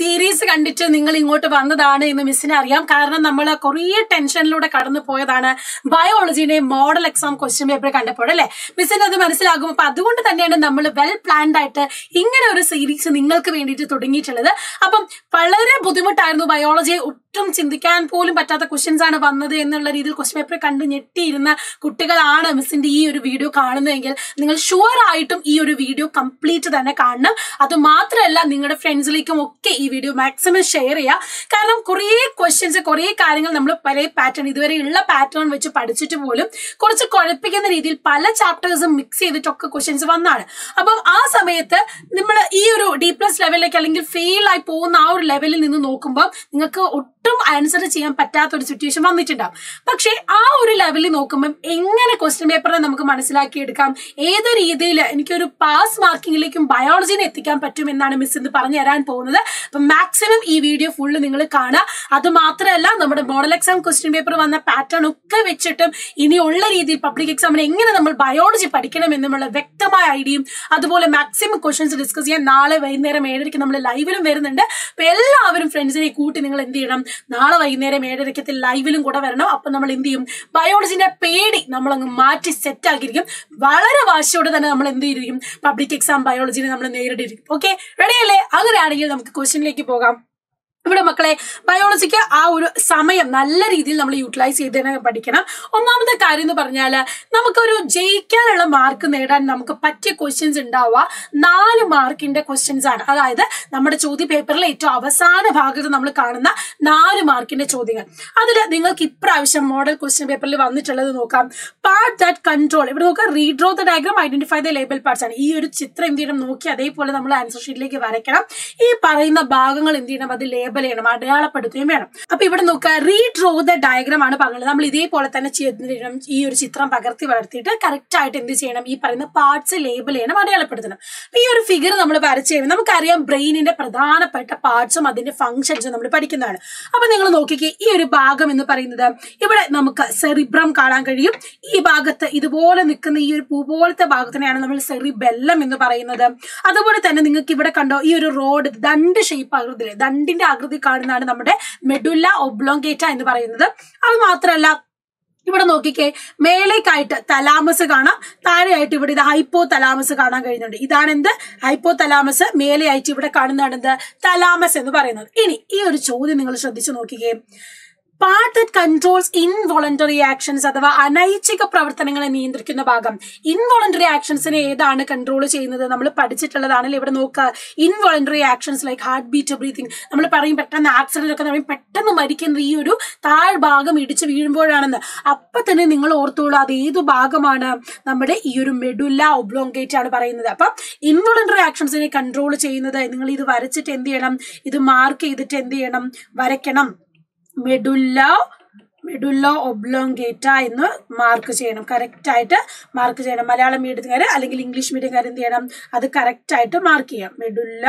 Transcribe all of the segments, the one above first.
series കണ്ടിട്ട് നിങ്ങൾ ഇങ്ങോട്ട് വന്നതാണ് എന്ന് മിസ്സിന് അറിയാം കാരണം നമ്മൾ കുറേ ടെൻഷനിലൂടെ കടന്നു പോയതാണ് ബയോളജിയുടെ മോഡൽ എക്സാം ക്വസ്റ്റ്യൻ പേപ്പർ കണ്ടപ്പോൾ അല്ലേ മിസ്സിന് അത് മനസ്സിലാകും അപ്പൊ അതുകൊണ്ട് തന്നെയാണ് നമ്മൾ വെൽ പ്ലാൻഡ് ആയിട്ട് ഇങ്ങനെ ഒരു സീരീസ് നിങ്ങൾക്ക് വേണ്ടിയിട്ട് തുടങ്ങിയിട്ടുള്ളത് അപ്പം വളരെ ബുദ്ധിമുട്ടായിരുന്നു ബയോളജിയെ ഒട്ടും ചിന്തിക്കാൻ പോലും പറ്റാത്ത ക്വസ്റ്റ്യൻസ് ആണ് വന്നത് എന്നുള്ള രീതിയിൽ ക്വസ്റ്റ്യൻ പേപ്പർ കണ്ട് ഞെട്ടിയിരുന്ന കുട്ടികളാണ് മിസ്സിന്റെ ഈ ഒരു വീഡിയോ കാണുന്നതെങ്കിൽ നിങ്ങൾ ഷുവർ ആയിട്ടും ഈ ഒരു വീഡിയോ കംപ്ലീറ്റ് തന്നെ കാണണം അത് മാത്രമല്ല നിങ്ങളുടെ ഫ്രണ്ട്സിലേക്കും ഒക്കെ ഈ വീഡിയോ മാക്സിമം ഷെയർ ചെയ്യുക കാരണം കുറേ ക്വസ്റ്റ്യൻസ് കുറേ കാര്യങ്ങൾ നമ്മൾ പല പാറ്റേൺ ഇതുവരെ ഉള്ള പാറ്റേൺ വെച്ച് പഠിച്ചിട്ട് പോലും കുറച്ച് കുഴപ്പിക്കുന്ന രീതിയിൽ പല ചാപ്റ്റേഴ്സും മിക്സ് ചെയ്തിട്ടൊക്കെ ക്വസ്റ്റ്യൻസ് വന്നാണ് അപ്പം ആ സമയത്ത് നമ്മൾ ഈ ഒരു ഡി പ്ലസ് ലെവലിലേക്ക് അല്ലെങ്കിൽ ഫെയിൽ ആയി പോകുന്ന ആ ഒരു ലെവലിൽ നിന്ന് നോക്കുമ്പോൾ നിങ്ങൾക്ക് ഒട്ടും ആൻസർ ചെയ്യാൻ പറ്റാത്ത ഒരു സിറ്റുവേഷൻ വന്നിട്ടുണ്ടാവും പക്ഷേ ആ ഒരു ലെവലിൽ നോക്കുമ്പോൾ എങ്ങനെ ക്വസ്റ്റ്യൻ പേപ്പറിനെ നമുക്ക് മനസ്സിലാക്കിയെടുക്കാം ഏത് രീതിയിൽ എനിക്കൊരു പാസ് മാർക്കിങ്ങിലേക്കും ബയോളജിനെ എത്തിക്കാൻ പറ്റും എന്നാണ് മിസ് ഇന്ന് പറഞ്ഞു തരാൻ പോകുന്നത് അപ്പൊ മാക്സിമം ഈ വീഡിയോ ഫുള്ള് നിങ്ങൾ കാണുക അത് മാത്രമല്ല നമ്മുടെ മോഡൽ എക്സാം ക്വസ്റ്റ്യൻ പേപ്പർ വന്ന പാറ്റേൺ ഒക്കെ വെച്ചിട്ടും ഇനിയുള്ള രീതിയിൽ പബ്ലിക് എക്സാമിന് എങ്ങനെ നമ്മൾ ബയോളജി പഠിക്കണം എന്നുള്ള വ്യക്തമായ ഐഡിയയും അതുപോലെ മാക്സിമം ക്വസ്റ്റ്യൻസ് ഡിസ്കസ് ചെയ്യാൻ നാളെ വൈകുന്നേരം ഏഴരയ്ക്ക് നമ്മൾ ലൈവിലും വരുന്നുണ്ട് അപ്പൊ എല്ലാവരും ഫ്രണ്ട്സിനെ കൂട്ടി നിങ്ങൾ എന്ത് ചെയ്യണം നാളെ വൈകുന്നേരം ഏഴരയ്ക്കത്തെ ലൈവിലും കൂടെ വരണം അപ്പൊ നമ്മൾ എന്ത് ചെയ്യും ബയോളജിന്റെ പേടി നമ്മൾ അങ്ങ് മാറ്റി സെറ്റ് ആക്കിയിരിക്കും വളരെ വാശിയോടെ തന്നെ നമ്മൾ എന്ത് ചെയ്തിരിക്കും പബ്ലിക് എക്സാം ബയോളജിനെ നമ്മൾ നേരിട്ടിരിക്കും ഓക്കെ റെഡി അല്ലേ അങ്ങനെയാണെങ്കിൽ നമുക്ക് ക്വസ്റ്റ്യനിലേക്ക് പോകാം ഇവിടെ മക്കളെ ബയോളജിക്ക് ആ ഒരു സമയം നല്ല രീതിയിൽ നമ്മൾ യൂട്ടിലൈസ് ചെയ്ത് തന്നെ പഠിക്കണം ഒന്നാമത്തെ കാര്യം എന്ന് പറഞ്ഞാൽ നമുക്കൊരു ജയിക്കാനുള്ള മാർക്ക് നേടാൻ നമുക്ക് പറ്റിയ ക്വസ്റ്റ്യൻസ് ഉണ്ടാവുക നാല് മാർക്കിന്റെ ക്വസ്റ്റ്യൻസ് ആണ് അതായത് നമ്മുടെ ചോദ്യ പേപ്പറിലെ ഏറ്റവും അവസാന ഭാഗത്ത് നമ്മൾ കാണുന്ന നാല് മാർക്കിന്റെ ചോദ്യങ്ങൾ അതിൽ നിങ്ങൾക്ക് ഇപ്രാവശ്യം മോഡൽ ക്വസ്റ്റ്യൻ പേപ്പറിൽ വന്നിട്ടുള്ളത് നോക്കാം പാർട്ട് ദാറ്റ് കൺട്രോൾ ഇവിടെ നോക്കാം redraw the diagram identify the label parts ആണ് ഈ ഒരു ചിത്രം എന്ത് ചെയ്യണം നോക്കി അതേപോലെ നമ്മൾ ആൻസർ ഷീറ്റിലേക്ക് വരയ്ക്കണം ഈ പറയുന്ന ഭാഗങ്ങൾ എന്ത് ചെയ്യണം അത് ലേബൽ ചെയ്യണം അടയാളപ്പെടുത്തുകയും വേണം അപ്പൊ ഇവിടെ നോക്കുക റീഡ്രോ ദ ഡയഗ്രാം ആണ് പറഞ്ഞത് നമ്മൾ ഇതേപോലെ തന്നെ ചെയ്യണം ഈ ഒരു ചിത്രം പകർത്തി വളർത്തിയിട്ട് കറക്റ്റ് ആയിട്ട് എന്ത് ചെയ്യണം ഈ പറയുന്ന പാർട്സ് ലേബൽ ചെയ്യണം അടയാളപ്പെടുത്തണം അപ്പൊ ഈ ഒരു ഫിഗർ നമ്മൾ വരച്ച് കഴിയുമ്പോൾ നമുക്കറിയാം ബ്രെയിനിന്റെ പ്രധാനപ്പെട്ട പാർട്സും അതിന്റെ ഫങ്ഷൻസും നമ്മൾ പഠിക്കുന്നതാണ് അപ്പൊ നിങ്ങൾ നോക്കിക്കേ ഈ ഒരു ഭാഗം എന്ന് പറയുന്നത് ഇവിടെ നമുക്ക് സെറിബ്രം കാണാൻ കഴിയും ഈ ഭാഗത്ത് ഇതുപോലെ നിൽക്കുന്ന ഈ ഒരു പൂ പോലത്തെ ഭാഗത്തിനെയാണ് നമ്മൾ സെറിബെല്ലം എന്ന് പറയുന്നത് അതുപോലെ തന്നെ നിങ്ങൾക്ക് ഇവിടെ കണ്ടോ ഈ ഒരു റോഡ് ദണ്ട് ഷേപ്പ് ആകൃതിയിൽ ദണ്ടിന്റെ ആകൃതി കാണുന്നതാണ് നമ്മുടെ മെഡുല്ല ഒബ്ലോങ്കേറ്റ എന്ന് പറയുന്നത് അത് മാത്രമല്ല ഇവിടെ നോക്കിക്കേ മേലേക്കായിട്ട് തലാമസ് കാണാം താഴെയായിട്ട് ഇവിടെ ഇത് ഹൈപ്പോ തലാമസ് കാണാൻ കഴിയുന്നുണ്ട് ഇതാണ് എന്ത് ഹൈപ്പോ തലാമസ് മേലെയായിട്ട് ഇവിടെ കാണുന്നതാണ് എന്ത് തലാമസ് എന്ന് പറയുന്നത് ഇനി ഈ ഒരു ചോദ്യം നിങ്ങൾ ശ്രദ്ധിച്ചു നോക്കിക്കേ part that controls involuntary actions അഥവാ അനൈച്ഛിക പ്രവർത്തനങ്ങളെ നിയന്ത്രിക്കുന്ന ഭാഗം ഇൻവോളണ്ടറി ആക്ഷൻസിനെ ഏതാണ് കൺട്രോൾ ചെയ്യുന്നത് നമ്മൾ പഠിച്ചിട്ടുള്ളതാണല്ലോ ഇവിടെ നോക്കുക involuntary actions like heart beat breathing നമ്മൾ പറയും പെട്ടെന്ന് ആക്സിഡന്റ് ഒക്കെ പറയും പെട്ടെന്ന് മരിക്കുന്നത് ഈ ഒരു താഴ്ഭാഗം ഇടിച്ച് വീഴുമ്പോഴാണെന്ന് അപ്പൊ തന്നെ നിങ്ങൾ ഓർത്തോളൂ അത് ഏത് ഭാഗമാണ് നമ്മുടെ ഈ ഒരു മെഡുല്ല ഒബ്ലോങ്കേറ്റ് ആണ് പറയുന്നത് അപ്പം ഇൻവോളണ്ടറി ആക്ഷൻസിനെ കൺട്രോൾ ചെയ്യുന്നത് നിങ്ങൾ ഇത് വരച്ചിട്ട് എന്ത് ചെയ്യണം ഇത് മാർക്ക് ചെയ്തിട്ട് എന്ത് ചെയ്യണം വരയ്ക്കണം മെഡുല്ല മെഡുല്ല ഒബ്ലോങ്കേറ്റ എന്ന് മാർക്ക് ചെയ്യണം കറക്റ്റ് ആയിട്ട് മാർക്ക് ചെയ്യണം മലയാളം മീഡിയത്തുകാർ അല്ലെങ്കിൽ ഇംഗ്ലീഷ് മീഡിയംകാർ എന്ത് ചെയ്യണം അത് കറക്റ്റ് ആയിട്ട് മാർക്ക് ചെയ്യാം മെഡുല്ല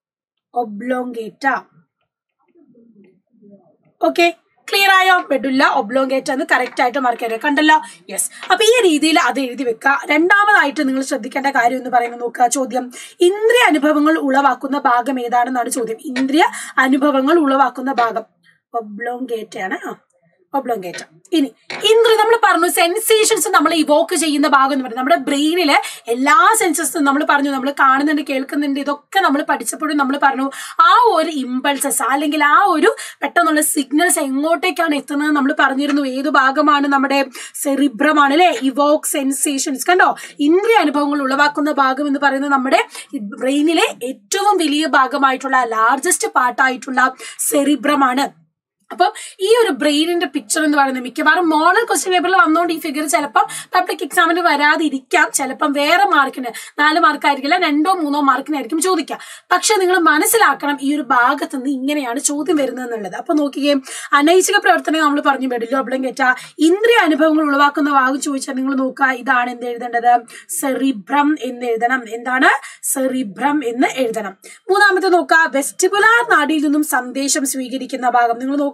ഒബ്ലോങ്കേറ്റ ഓക്കെ ക്ലിയർ ആയോ മെഡുല്ല ഒബ്ലോങ്കേറ്റ എന്ന് കറക്റ്റ് ആയിട്ട് മാർക്ക് ചെയ്യാം കണ്ടല്ലോ യെസ് അപ്പൊ ഈ രീതിയിൽ അത് എഴുതി വെക്കുക രണ്ടാമതായിട്ട് നിങ്ങൾ ശ്രദ്ധിക്കേണ്ട കാര്യം എന്ന് പറയുന്നത് നോക്കുക ചോദ്യം ഇന്ദ്രിയ അനുഭവങ്ങൾ ഉളവാക്കുന്ന ഭാഗം ഏതാണെന്നാണ് ചോദ്യം ഇന്ദ്രിയ അനുഭവങ്ങൾ ഉളവാക്കുന്ന ഭാഗം ഒബ്ലോങ്കേറ്റ ആണ് ആ ഒബ്ലോങ്കേറ്റ ഇനി ഇന്ദ്രിയ നമ്മൾ പറഞ്ഞു സെൻസേഷൻസ് നമ്മൾ ഇവോക്ക് ചെയ്യുന്ന ഭാഗം എന്ന് പറയുന്നത് നമ്മുടെ ബ്രെയിനിലെ എല്ലാ സെൻസസും നമ്മൾ പറഞ്ഞു നമ്മൾ കാണുന്നുണ്ട് കേൾക്കുന്നുണ്ട് ഇതൊക്കെ നമ്മൾ പഠിച്ചപ്പോഴും നമ്മൾ പറഞ്ഞു ആ ഒരു ഇമ്പൾസസ് അല്ലെങ്കിൽ ആ ഒരു പെട്ടെന്നുള്ള സിഗ്നൽസ് എങ്ങോട്ടേക്കാണ് എത്തുന്നത് നമ്മൾ പറഞ്ഞിരുന്നു ഏത് ഭാഗമാണ് നമ്മുടെ സെറിബ്രമാണ് അല്ലെ ഇവോക്ക് സെൻസേഷൻസ് കണ്ടോ ഇന്ദ്രിയ അനുഭവങ്ങൾ ഉളവാക്കുന്ന ഭാഗം എന്ന് പറയുന്നത് നമ്മുടെ ബ്രെയിനിലെ ഏറ്റവും വലിയ ഭാഗമായിട്ടുള്ള ലാർജസ്റ്റ് പാർട്ടായിട്ടുള്ള സെറിബ്രമാണ് അപ്പം ഈ ഒരു ബ്രെയിനിന്റെ പിക്ചർ എന്ന് പറയുന്നത് മിക്കവാറും മോഡൽ ക്വസ്റ്റ്യൻ പേപ്പറിൽ വന്നുകൊണ്ട് ഈ ഫിഗർ ചിലപ്പം പബ്ലിക് എക്സാമിന് വരാതിരിക്കാം ചിലപ്പം വേറെ മാർക്കിന് നാല് മാർക്കായിരിക്കില്ല രണ്ടോ മൂന്നോ മാർക്കിനായിരിക്കും ചോദിക്കാം പക്ഷെ നിങ്ങൾ മനസ്സിലാക്കണം ഈ ഒരു ഭാഗത്ത് നിന്ന് ഇങ്ങനെയാണ് ചോദ്യം വരുന്നത് എന്നുള്ളത് അപ്പൊ നോക്കുകയും അനൈച്ഛിക പ്രവർത്തനം നമ്മൾ പറഞ്ഞു മെഡിലോ ഒബ്ലങ്കേറ്റ ഇന്ദ്രിയ അനുഭവങ്ങൾ ഉളവാക്കുന്ന ഭാഗം ചോദിച്ചാൽ നിങ്ങൾ നോക്കുക ഇതാണ് എന്ത് എഴുതേണ്ടത് സെറിബ്രം എന്ന് എഴുതണം എന്താണ് സെറിബ്രം എന്ന് എഴുതണം മൂന്നാമത്തെ നോക്കുക വെസ്റ്റിബുലാർ നാഡിയിൽ നിന്നും സന്ദേശം സ്വീകരിക്കുന്ന ഭാഗം നിങ്ങൾ നോക്കുക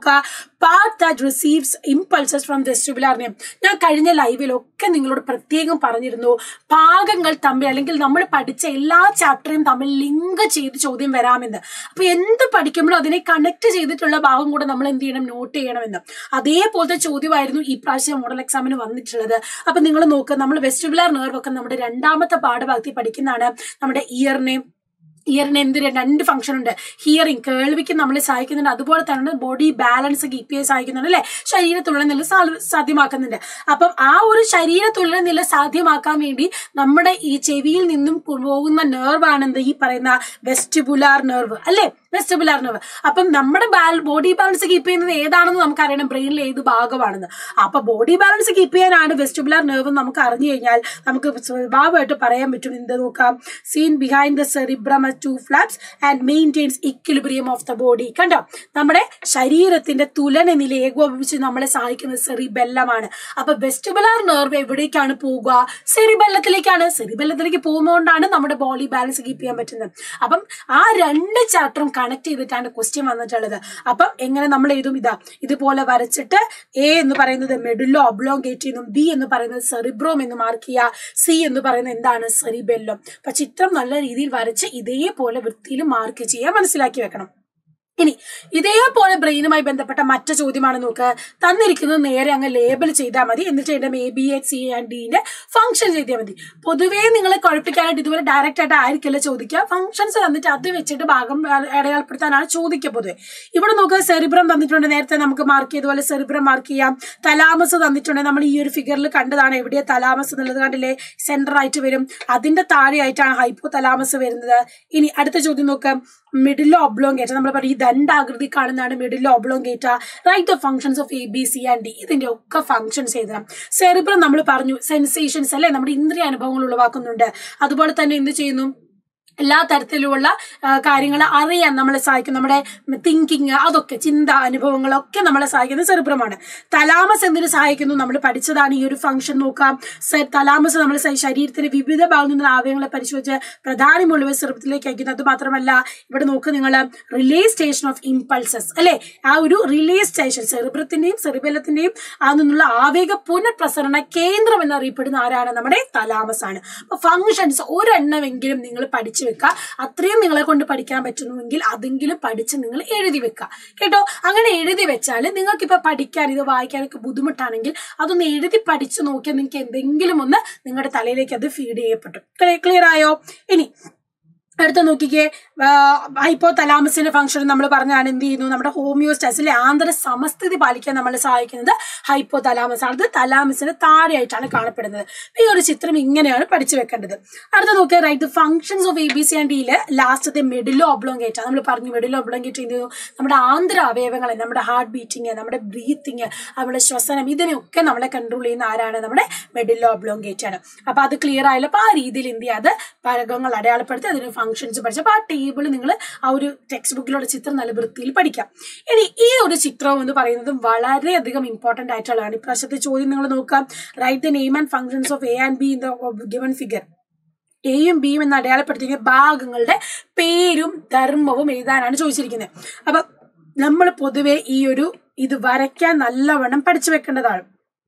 നോക്കുക part that receives impulses from vestibular name ഞാൻ കഴിഞ്ഞ ലൈവിലൊക്കെ നിങ്ങളോട് പ്രത്യേകം പറഞ്ഞിരുന്നു ഭാഗങ്ങൾ തമ്മിൽ അല്ലെങ്കിൽ നമ്മൾ പഠിച്ച എല്ലാ ചാപ്റ്ററും തമ്മിൽ ലിങ്ക് ചെയ്ത് ചോദ്യം വരാമെന്ന് അപ്പൊ എന്ത് പഠിക്കുമ്പോഴും അതിനെ കണക്ട് ചെയ്തിട്ടുള്ള ഭാഗം കൂടെ നമ്മൾ എന്ത് ചെയ്യണം നോട്ട് ചെയ്യണമെന്ന് അതേപോലത്തെ ചോദ്യമായിരുന്നു ഈ പ്രാവശ്യം മോഡൽ എക്സാമിന് വന്നിട്ടുള്ളത് അപ്പൊ നിങ്ങൾ നോക്കുക നമ്മൾ വെസ്റ്റിബുലാർ നെർവ് ഒക്കെ നമ്മുടെ രണ്ടാമത്തെ പാഠഭാഗത്തിൽ പഠിക്കുന്നതാണ് നമ്മുടെ ഇയറിനെ ഇയറിന് എന്ത് രണ്ട് ഫംഗ്ഷൻ ഉണ്ട് ഹിയറിംഗ് കേൾവിക്ക് നമ്മൾ സഹായിക്കുന്നുണ്ട് അതുപോലെ തന്നെ ബോഡി ബാലൻസ് കീപ്പ് ചെയ്യാൻ സഹായിക്കുന്നുണ്ട് അല്ലെ ശരീരത്തുള്ള നില സാ- സാധ്യമാക്കുന്നുണ്ട് അപ്പം ആ ഒരു ശരീരത്തുള്ള നില സാധ്യമാക്കാൻ വേണ്ടി നമ്മുടെ ഈ ചെവിയിൽ നിന്നും പോകുന്ന നെർവ് ആണ് എന്ത് ഈ പറയുന്ന വെസ്റ്റിബുലാർ നെർവ് അല്ലെ വെസ്റ്റിബുലാർ നെർവ് അപ്പം നമ്മുടെ ബോഡി ബാലൻസ് കീപ്പ് ചെയ്യുന്നത് ഏതാണെന്ന് നമുക്ക് അറിയണം ബ്രെയിനിലെ ഏത് ഭാഗമാണെന്ന് അപ്പൊ ബോഡി ബാലൻസ് കീപ്പ് ചെയ്യാനാണ് വെസ്റ്റിബുലാർ നെർവ് നമുക്ക് അറിഞ്ഞു കഴിഞ്ഞാൽ നമുക്ക് സ്വഭാവമായിട്ട് പറയാൻ പറ്റും എന്ത് നോക്കാം seen behind the cerebrum to flaps and maintains equilibrium of the body കണ്ടോ നമ്മുടെ ശരീരത്തിന്റെ തുലന നില ഏകോപിപ്പിച്ച് നമ്മളെ സഹായിക്കുന്നത് സെറിബെല്ലമാണ് അപ്പൊ വെസ്റ്റിബുലാർ നെർവ് എവിടേക്കാണ് പോവുക സെറിബെല്ലത്തിലേക്കാണ് സെറിബെല്ലത്തിലേക്ക് പോകുന്നതുകൊണ്ടാണ് നമ്മുടെ ബോഡി ബാലൻസ് കീപ്പ് ചെയ്യാൻ പറ്റുന്നത് അപ്പം ആ രണ്ട് ചാപ്റ്ററും കണക്ട് ചെയ്തിട്ടാണ് ക്വസ്റ്റ്യൻ വന്നിട്ടുള്ളത് അപ്പം എങ്ങനെ നമ്മൾ എഴുതും ഇതാ ഇതുപോലെ വരച്ചിട്ട് എ എന്ന് പറയുന്നത് മെഡുല്ലോ ഒബ്ലോങ്കേറ്റ് എന്നും ബി എന്ന് പറയുന്നത് സെറിബ്രോം എന്ന് മാർക്ക് ചെയ്യുക സി എന്ന് പറയുന്നത് എന്താണ് സെറിബെല്ലം അപ്പൊ ചിത്രം നല്ല രീതിയിൽ വരച്ച് ഇതേപോലെ വൃത്തിയിൽ മാർക്ക് ചെയ്യാൻ മനസ്സിലാക്കി വെക്കണം ഇനി ഇതേപോലെ ബ്രെയിനുമായി ബന്ധപ്പെട്ട മറ്റു ചോദ്യമാണ് നോക്ക് തന്നിരിക്കുന്നത് നേരെ അങ്ങ് ലേബൽ ചെയ്താൽ മതി എന്നിട്ട് എന്റെ A B H C and ഡിന്റെ ഫംഗ്ഷൻ ചെയ്താൽ മതി പൊതുവേ നിങ്ങളെ കുഴപ്പിക്കാനായിട്ട് ഇതുപോലെ ഡയറക്റ്റ് ആയിട്ട് ആയിരിക്കില്ല ചോദിക്കുക ഫംഗ്ഷൻസ് തന്നിട്ട് അത് വെച്ചിട്ട് ഭാഗം അടയാളപ്പെടുത്താനാണ് ചോദിക്കുക പൊതുവെ ഇവിടെ നോക്കുക സെറിബ്രം തന്നിട്ടുണ്ട് നേരത്തെ നമുക്ക് മാർക്ക് ചെയ്തതുപോലെ സെറിബ്രം മാർക്ക് ചെയ്യാം തലാമസ് തന്നിട്ടുണ്ട് നമ്മൾ ഈ ഒരു ഫിഗറിൽ കണ്ടതാണ് എവിടെയാ തലാമസ് എന്നുള്ളത് കണ്ടില്ലേ സെന്റർ ആയിട്ട് വരും അതിന്റെ താഴെയായിട്ടാണ് ഹൈപ്പോ തലാമസ് വരുന്നത് ഇനി അടുത്ത ചോദ്യം നോക്കാം മിഡിൽ ഒബ്ലോങ്കേറ്റ നമ്മൾ പറയും ഈ ദണ്ഡാകൃതി കാണുന്നതാണ് middle oblongata write the functions of A B C and D ഇതിന്റെ ഒക്കെ ഫംഗ്ഷൻസ് എഴുതണം സെറിബ്രം നമ്മൾ പറഞ്ഞു സെൻസേഷൻസ് അല്ലെ നമ്മുടെ ഇന്ദ്രിയ അനുഭവങ്ങൾ ഉളവാക്കുന്നുണ്ട് അതുപോലെ തന്നെ എന്ത് ചെയ്യുന്നു എല്ലാ തരത്തിലുള്ള കാര്യങ്ങൾ അറിയാൻ നമ്മളെ സഹായിക്കും നമ്മുടെ തിങ്കിങ് അതൊക്കെ ചിന്ത അനുഭവങ്ങളൊക്കെ നമ്മളെ സഹായിക്കുന്നത് സെറിബ്രമാണ് തലാമസ് എന്തിനു സഹായിക്കുന്നു നമ്മൾ പഠിച്ചതാണ് ഈ ഒരു ഫംഗ്ഷൻ നോക്കാം സെ- തലാമസ് നമ്മൾ ശരീരത്തിന്റെ വിവിധ ഭാഗങ്ങളിൽ നിന്നുള്ള ആവയവങ്ങളെ പരിശോധിച്ച് പ്രധാനമുള്ളവ സെറിബ്രത്തിലേക്ക് അയക്കുന്നു അത് മാത്രമല്ല ഇവിടെ നോക്ക് നിങ്ങൾ റിലേ സ്റ്റേഷൻ ഓഫ് ഇമ്പൾസസ് അല്ലെ ആ ഒരു റിലേ സ്റ്റേഷൻ സെറിബ്രത്തിന്റെയും സെറിബെല്ലത്തിന്റെയും ആ നിന്നുള്ള ആവേഗ പുനഃപ്രസരണ കേന്ദ്രം എന്നറിയപ്പെടുന്ന ആരാണ് നമ്മുടെ തലാമസ് ആണ് അപ്പൊ ഫംഗ്ഷൻസ് ഒരെണ്ണമെങ്കിലും നിങ്ങൾ പഠിച്ചു വെക്കുക അത്രയും നിങ്ങളെ കൊണ്ട് പഠിക്കാൻ പറ്റുന്നുവെങ്കിൽ അതെങ്കിലും പഠിച്ച് നിങ്ങൾ എഴുതി വെക്കുക കേട്ടോ അങ്ങനെ എഴുതി വെച്ചാൽ നിങ്ങൾക്ക് ഇപ്പൊ പഠിക്കാൻ ഇത് വായിക്കാനൊക്കെ ബുദ്ധിമുട്ടാണെങ്കിൽ അതൊന്ന് എഴുതി പഠിച്ചു നോക്കിയാൽ നിങ്ങൾക്ക് എന്തെങ്കിലും ഒന്ന് നിങ്ങളുടെ തലയിലേക്ക് അത് ഫീഡ് ചെയ്യപ്പെട്ടു ക്ലിയർ ആയോ ഇനി അടുത്ത നോക്കിക്കേ ഹൈപ്പോ തലാമസിന്റെ ഫംഗ്ഷൻ നമ്മൾ പറഞ്ഞാണ് എന്ത് ചെയ്യുന്നു നമ്മുടെ ഹോമിയോസ്റ്റാസിലെ ആന്തര സമസ്ഥിതി പാലിക്കാൻ നമ്മളെ സഹായിക്കുന്നത് ഹൈപ്പോ തലാമസ് ആണ് അത് തലാമസിന് താഴെയായിട്ടാണ് കാണപ്പെടുന്നത് അപ്പൊ ഈ ഒരു ചിത്രം ഇങ്ങനെയാണ് പഠിച്ചു വെക്കേണ്ടത് അടുത്ത നോക്കിയാൽ write functions of A B C and ഡിയില് ലാസ്റ്റത്തെ മെഡിലോ ഒബ്ലോങ്കേറ്റ് നമ്മൾ പറഞ്ഞു മെഡിലോ ഒബ്ലോങ്കേറ്റ് എന്ത് ചെയ്യുന്നു നമ്മുടെ ആന്തര അവയവങ്ങളെ നമ്മുടെ ഹാർട്ട് ബീറ്റിങ് നമ്മുടെ ബ്രീത്തിങ് നമ്മുടെ ശ്വസനം ഇതിനെയൊക്കെ നമ്മളെ കൺട്രോൾ ചെയ്യുന്ന ആരാണ് നമ്മുടെ മെഡിലോ ഒബ്ലോങ്കേറ്റ് ആണ് അപ്പൊ അത് ക്ലിയർ ആയാലും അപ്പൊ ആ രീതിയിൽ എന്ത് ചെയ്യുക അത് പഴകങ്ങൾ അടയാളപ്പെടുത്തി അതിന് ഫംഗ്ഷൻസ് പഠിച്ചു അപ്പൊ ആ ടേബിൾ നിങ്ങൾ ആ ഒരു ടെക്സ്റ്റ് ബുക്കിലുള്ള ചിത്രം നല്ല വൃത്തിയിൽ പഠിക്കാം ഇനി ഈ ഒരു ചിത്രം എന്ന് പറയുന്നത് വളരെയധികം ഇമ്പോർട്ടന്റ് ആയിട്ടുള്ളതാണ് ഇപ്രാവശ്യത്തെ ചോദ്യം നിങ്ങൾ നോക്കാം write the name and functions of A and B in the given figure എയും ബിയും എന്ന് അടയാളപ്പെടുത്തിയ ഭാഗങ്ങളുടെ പേരും ധർമ്മവും എഴുതാനാണ് ചോദിച്ചിരിക്കുന്നത് അപ്പൊ നമ്മൾ പൊതുവെ ഈ ഒരു ഇത് വരയ്ക്കാൻ നല്ലവണ്ണം പഠിച്ചു വെക്കേണ്ടതാണ്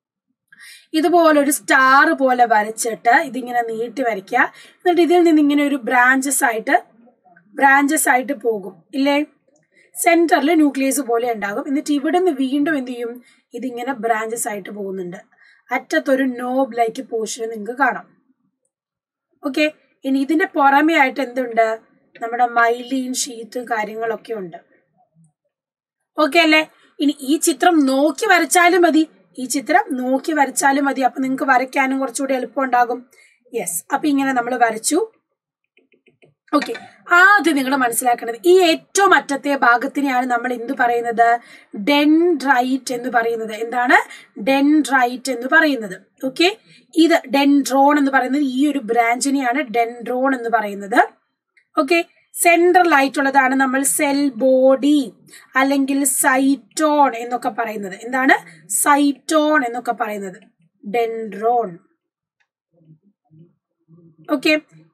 ഇതുപോലെ ഒരു സ്റ്റാർ പോലെ വരച്ചിട്ട് ഇതിങ്ങനെ നീട്ടി വരയ്ക്കുക എന്നിട്ട് ഇതിൽ നിന്ന് ഇങ്ങനെ ഒരു ബ്രാഞ്ചസ് ആയിട്ട് ബ്രാഞ്ചസ് ആയിട്ട് പോകും ഇല്ലേ സെന്ററിൽ ന്യൂക്ലിയസ് പോലെ ഉണ്ടാകും എന്നിട്ട് ഇവിടെ നിന്ന് വീണ്ടും എന്ത് ചെയ്യും ഇതിങ്ങനെ ബ്രാഞ്ചസ് ആയിട്ട് പോകുന്നുണ്ട് അറ്റത്തൊരു നോബ് ലൈക്ക് പോർഷൻ നിങ്ങൾക്ക് കാണാം ഓക്കെ ഇനി ഇതിന്റെ പുറമേ ആയിട്ട് എന്തുണ്ട് നമ്മുടെ മൈലീൻ ഷീറ്റും കാര്യങ്ങളൊക്കെ ഉണ്ട് ഓക്കെ അല്ലേ ഇനി ഈ ചിത്രം നോക്കി വരച്ചാലും മതി ഈ ചിത്രം നോക്കി വരച്ചാലും മതി അപ്പൊ നിങ്ങൾക്ക് വരയ്ക്കാനും കുറച്ചുകൂടി എളുപ്പം ഉണ്ടാകും യെസ് അപ്പൊ ഇങ്ങനെ നമ്മൾ വരച്ചു ഓക്കെ ആദ്യം നിങ്ങൾ മനസ്സിലാക്കേണ്ടത് ഈ ഏറ്റവും അറ്റത്തെ ഭാഗത്തിനെയാണ് നമ്മൾ എന്ത് പറയുന്നത് ഡെൻഡ്രൈറ്റ് എന്ന് പറയുന്നത് എന്താണ് ഡെൻഡ്രൈറ്റ് എന്ന് പറയുന്നത് ഓക്കെ ഇത് ഡെൻഡ്രോൺ എന്ന് പറയുന്നത് ഈ ഒരു ബ്രാഞ്ചിനെയാണ് ഡെൻഡ്രോൺ എന്ന് പറയുന്നത് ഓക്കെ സെൻട്രൽ ആയിട്ടുള്ളതാണ് നമ്മൾ സെൽ ബോഡി അല്ലെങ്കിൽ സൈറ്റോൺ എന്നൊക്കെ പറയുന്നത് എന്താണ് സൈറ്റോൺ എന്നൊക്കെ പറയുന്നത് ഡെൻഡ്രോൺ ഓക്കെ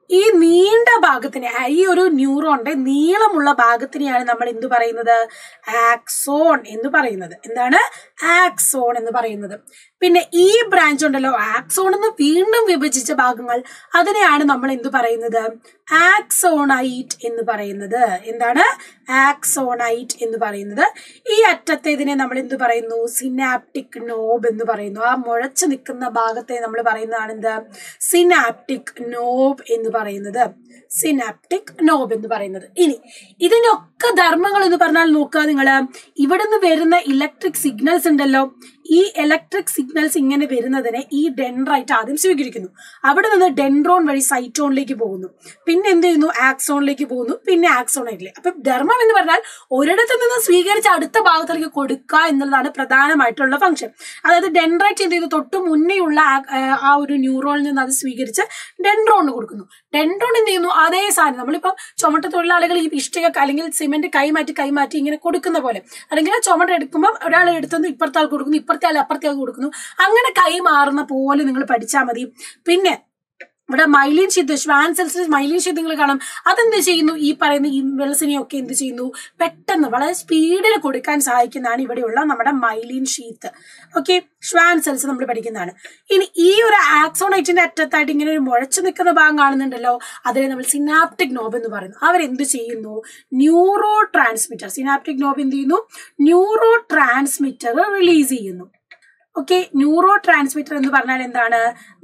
ഈ നീണ്ട ഭാഗത്തിനെ ആ, ഈ ഒരു ന്യൂറോണിന്റെ നീളമുള്ള ഭാഗത്തിനെയാണ് നമ്മൾ എന്ത് പറയുന്നത് ആക്സോൺ എന്ന് പറയുന്നത് എന്താണ് ആക്സോൺ എന്ന് പറയുന്നത് പിന്നെ ഈ ബ്രാഞ്ച് ഉണ്ടല്ലോ ആക്സോൺ എന്ന് വീണ്ടും വിഭജിച്ച ഭാഗങ്ങൾ അതിനെയാണ് നമ്മൾ എന്ത് പറയുന്നത് ആക്സോണൈറ്റ് എന്ന് പറയുന്നത് എന്താണ് ആക്സോണൈറ്റ് എന്ന് പറയുന്നത് ഈ അറ്റത്തേതിനെ നമ്മൾ എന്ത് പറയുന്നു സിനാപ്റ്റിക് നോബ് എന്ന് പറയുന്നു ആ മുഴച്ചു നിൽക്കുന്ന ഭാഗത്തെ നമ്മൾ പറയുന്നതാണ് എന്ത് സിനാപ്റ്റിക് നോബ് എന്ന് പറയുന്നത് സിനാപ്റ്റിക് നോബ് എന്ന് പറയുന്നത് ഇനി ഇതിനൊക്കെ ധർമ്മങ്ങൾ എന്ന് പറഞ്ഞാൽ നോക്കുക നിങ്ങൾ ഇവിടെ നിന്ന് വരുന്ന ഇലക്ട്രിക് സിഗ്നൽസ് ഉണ്ടല്ലോ ഈ ഇലക്ട്രിക് സിഗ്നൽസ് ഇങ്ങനെ വരുന്നതിനെ ഈ ഡെൻഡ്രൈറ്റ് ആദ്യം സ്വീകരിക്കുന്നു അവിടെ നിന്ന് ഡെൻഡ്രോൺ വഴി സൈറ്റോണിലേക്ക് പോകുന്നു പിന്നെ എന്ത് ചെയ്യുന്നു ആക്സോണിലേക്ക് പോകുന്നു പിന്നെ ആക്സോണൈറ്റിലേക്ക് അപ്പൊ ധർമ്മം എന്ന് പറഞ്ഞാൽ ഒരിടത്ത് നിന്ന് സ്വീകരിച്ച് അടുത്ത ഭാഗത്തിലേക്ക് കൊടുക്കുക എന്നുള്ളതാണ് പ്രധാനമായിട്ടുള്ള ഫംഗ്ഷൻ അതായത് ഡെൻഡ്രൈറ്റ് എന്ത് ചെയ്യുന്നു തൊട്ട് മുന്നേയുള്ള ആ- ആ- ആ ഒരു ന്യൂറോണിൽ നിന്ന് അത് സ്വീകരിച്ച് ഡെൻഡ്രോണിന് കൊടുക്കുന്നു ഡെൻഡ്രോൺ എന്ത് ചെയ്യുന്നു അതേ സാധനം നമ്മളിപ്പം ചുമട്ട് തൊഴിലാളികൾ ഈ ഇഷ്ടിക അല്ലെങ്കിൽ സിമെന്റ് കൈമാറ്റി കൈമാറ്റി ഇങ്ങനെ കൊടുക്കുന്ന പോലെ അല്ലെങ്കിൽ ആ ചുമട്ട് എടുക്കുമ്പോൾ ഒരാൾ എടുത്തുനിന്ന് ഇപ്പുറത്തെ ആൾ കൊടുക്കുന്നു ഇപ്പുറത്തെ ആൾ അപ്പുറത്തെ ആൾ കൊടുക്കുന്നു അങ്ങനെ കൈമാറുന്ന പോലെ നിങ്ങൾ പഠിച്ചാൽ മതി പിന്നെ ഇവിടെ മൈലിൻ ഷിത്ത് ശ്വാൻ സെൽസിൽ മൈലിൻ ഷിത്ത് നിങ്ങൾ കാണാം അതെന്ത് ചെയ്യുന്നു ഈ പറയുന്ന ഈ വെൽസിനെയൊക്കെ എന്ത് ചെയ്യുന്നു പെട്ടെന്ന് വളരെ സ്പീഡിൽ കൊടുക്കാൻ സഹായിക്കുന്നതാണ് ഇവിടെയുള്ള നമ്മുടെ myelin sheath okay Schwann cells നമ്മൾ പഠിക്കുന്നതാണ് ഇനി ഈ ഒരു ആക്സോണൈറ്റിന്റെ അറ്റത്തായിട്ട് ഇങ്ങനെ ഒരു മുഴച്ചു നിൽക്കുന്ന ഭാഗം കാണുന്നുണ്ടല്ലോ അതിനെ നമ്മൾ സിനാപ്റ്റിക് നോബ് എന്ന് പറയുന്നു അവരെന്ത് ചെയ്യുന്നു ന്യൂറോ ട്രാൻസ്മിറ്റർ സിനാപ്റ്റിക് നോബ് എന്ത് ചെയ്യുന്നു ന്യൂറോ ട്രാൻസ്മിറ്റർ റിലീസ് ചെയ്യുന്നു ഓക്കെ ന്യൂറോ ട്രാൻസ്മിറ്റർ എന്ന് പറഞ്ഞാൽ എന്താണ്